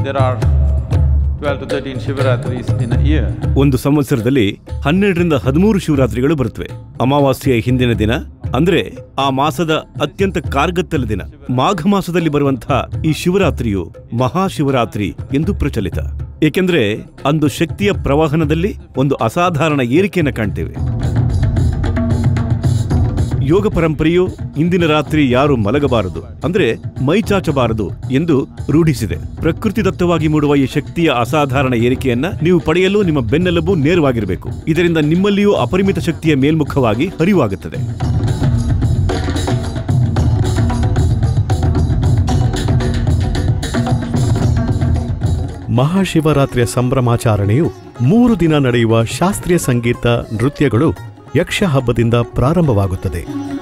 there are 12 to 13 Shivaratris in a year. ಒಂದು ಸಂವತ್ಸರದಲ್ಲಿ ಹನ್ನೆರಡರಿಂದ ಹದಿಮೂರು ಶಿವರಾತ್ರಿಗಳು ಬರುತ್ತವೆ ಅಮಾವಾಸ್ಯೆಯ ಹಿಂದಿನ ದಿನ ಅಂದ್ರೆ ಆ ಮಾಸದ ಅತ್ಯಂತ ಕಾರ್ಗತ್ತಲ ದಿನ ಮಾಘ ಮಾಸದಲ್ಲಿ ಬರುವಂತಹ ಈ ಶಿವರಾತ್ರಿಯು ಮಹಾಶಿವರಾತ್ರಿ ಎಂದು ಪ್ರಚಲಿತ ಏಕೆಂದ್ರೆ ಅಂದು ಶಕ್ತಿಯ ಪ್ರವಾಹನದಲ್ಲಿ ಒಂದು ಅಸಾಧಾರಣ ಏರಿಕೆಯನ್ನು ಕಾಣ್ತೇವೆ ಯೋಗ ಪರಂಪರೆಯು ಇಂದಿನ ರಾತ್ರಿ ಯಾರು ಮಲಗಬಾರದು ಅಂದ್ರೆ ಮೈಚಾಚಬಾರದು ಎಂದು ರೂಢಿಸಿದೆ ಪ್ರಕೃತಿದತ್ತವಾಗಿ ಮೂಡುವ ಈ ಶಕ್ತಿಯ ಅಸಾಧಾರಣ ಏರಿಕೆಯನ್ನ ನೀವು ಪಡೆಯಲು ನಿಮ್ಮ ಬೆನ್ನೆಲುಬು ನೇರವಾಗಿರಬೇಕು ಇದರಿಂದ ನಿಮ್ಮಲ್ಲಿಯೂ ಅಪರಿಮಿತ ಶಕ್ತಿಯ ಮೇಲ್ಮುಖವಾಗಿ ಹರಿವಾಗುತ್ತದೆ ಮಹಾಶಿವರಾತ್ರಿಯ ಸಂಭ್ರಮಾಚರಣೆಯು ಮೂರು ದಿನ ನಡೆಯುವ ಶಾಸ್ತ್ರೀಯ ಸಂಗೀತ ನೃತ್ಯಗಳು ಯಕ್ಷ ಹಬ್ಬದಿಂದ ಪ್ರಾರಂಭವಾಗುತ್ತದೆ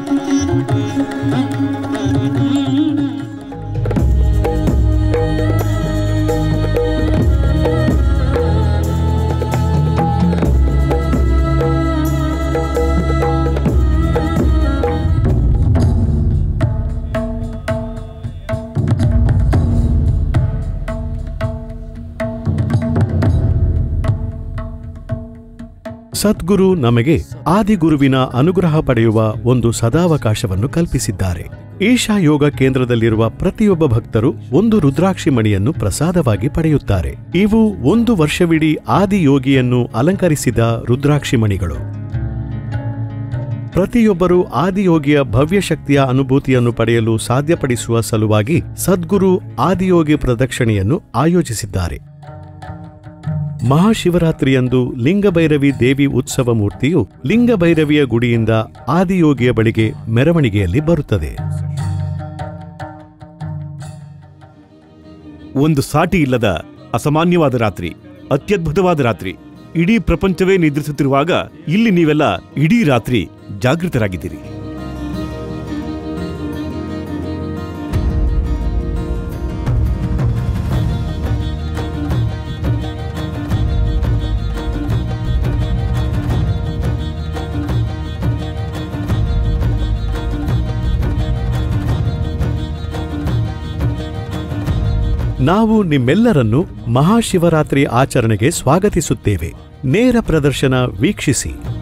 ಸದ್ಗುರು ನಮಗೆ ಆದಿಗುರುವಿನ ಅನುಗ್ರಹ ಪಡೆಯುವ ಒಂದು ಸದಾವಕಾಶವನ್ನು ಕಲ್ಪಿಸಿದ್ದಾರೆ ಈಶಾ ಯೋಗ ಕೇಂದ್ರದಲ್ಲಿರುವ ಪ್ರತಿಯೊಬ್ಬ ಭಕ್ತರು ಒಂದು ರುದ್ರಾಕ್ಷಿ ಮಣಿಯನ್ನು ಪ್ರಸಾದವಾಗಿ ಪಡೆಯುತ್ತಾರೆ ಇವು ಒಂದು ವರ್ಷವಿಡೀ ಆದಿಯೋಗಿಯನ್ನು ಅಲಂಕರಿಸಿದ ರುದ್ರಾಕ್ಷಿ ಮಣಿಗಳು ಪ್ರತಿಯೊಬ್ಬರೂ ಆದಿಯೋಗಿಯ ಭವ್ಯ ಶಕ್ತಿಯ ಅನುಭೂತಿಯನ್ನು ಪಡೆಯಲು ಸಾಧ್ಯಪಡಿಸುವ ಸಲುವಾಗಿ ಸದ್ಗುರು ಆದಿಯೋಗಿ ಪ್ರದಕ್ಷಿಣೆಯನ್ನು ಆಯೋಜಿಸಿದ್ದಾರೆ ಮಹಾಶಿವರಾತ್ರಿಯಂದು ಲಿಂಗಭೈರವಿ ದೇವಿ ಉತ್ಸವ ಮೂರ್ತಿಯು ಲಿಂಗಭೈರವಿಯ ಗುಡಿಯಿಂದ ಆದಿಯೋಗಿಯ ಬಳಿಗೆ ಮೆರವಣಿಗೆಯಲ್ಲಿ ಬರುತ್ತದೆ ಒಂದು ಸಾಟಿ ಇಲ್ಲದ ಅಸಾಮಾನ್ಯವಾದ ರಾತ್ರಿ ಅತ್ಯದ್ಭುತವಾದ ರಾತ್ರಿ ಇಡೀ ಪ್ರಪಂಚವೇ ನಿದ್ರಿಸುತ್ತಿರುವಾಗ ಇಲ್ಲಿ ನೀವೆಲ್ಲ ಇಡೀ ರಾತ್ರಿ ಜಾಗೃತರಾಗಿದ್ದೀರಿ ನಾವು ನಿಮ್ಮೆಲ್ಲರನ್ನು ಮಹಾಶಿವರಾತ್ರಿ ಆಚರಣೆಗೆ ಸ್ವಾಗತಿಸುತ್ತೇವೆ ನೇರ ಪ್ರದರ್ಶನ ವೀಕ್ಷಿಸಿ